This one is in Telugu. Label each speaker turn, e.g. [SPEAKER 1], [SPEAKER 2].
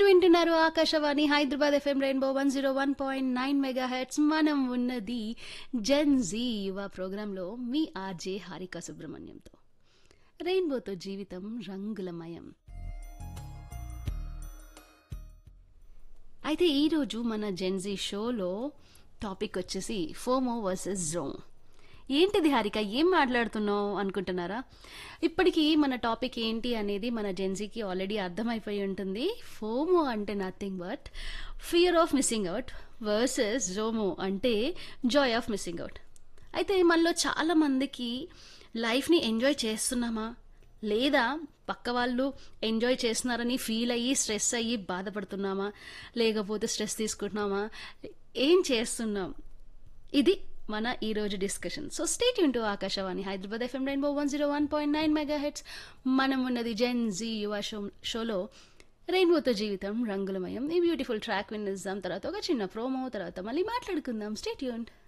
[SPEAKER 1] వింటున్నారు Akashvani Hyderabad FM rainbow one zero one point nine mega hertz మనం ఉన్నది జెన్ జీ యువ ప్రోగ్రాంలో మీ ఆర్జే హారిక సుబ్రహ్మణ్యంతో రెయిన్బోతో జీవితం రంగులమయం అయితే ఈరోజు మన జెన్జీ షోలో టాపిక్ వచ్చేసి ఫోమో వర్సెస్ జోమ్ ఏంటిది హారిక ఏం మాట్లాడుతున్నావు అనుకుంటున్నారా ఇప్పటికీ మన టాపిక్ ఏంటి అనేది మన జెన్జీకి ఆల్రెడీ అర్థమైపోయి ఉంటుంది ఫోమో అంటే nothing but fear of missing out versus JOMO అంటే జాయ్ ఆఫ్ మిస్సింగ్ అవుట్ అయితే మనలో చాలా మందికి లైఫ్ని ఎంజాయ్ చేస్తున్నామా లేదా పక్క వాళ్ళు ఎంజాయ్ చేస్తున్నారని ఫీల్ అయ్యి స్ట్రెస్ అయ్యి బాధపడుతున్నామా లేకపోతే స్ట్రెస్ తీసుకుంటున్నామా ఏం చేస్తున్నాం ఇది మన ఈ రోజు డిస్కషన్ సో స్టేట్ యూన్ to Akashvani Hyderabad FM rainbow one zero one point nine mega hertz మనం ఉన్నది జెన్ జీ యువ షో షోలో రెయిన్బోతో జీవితం రంగులమయం ఈ బ్యూటిఫుల్ ట్రాక్ విన్ ఇద్దాం తర్వాత ఒక చిన్న ప్రోమో తర్వాత మళ్ళీ మాట్లాడుకుందాం స్టేట్ యూన్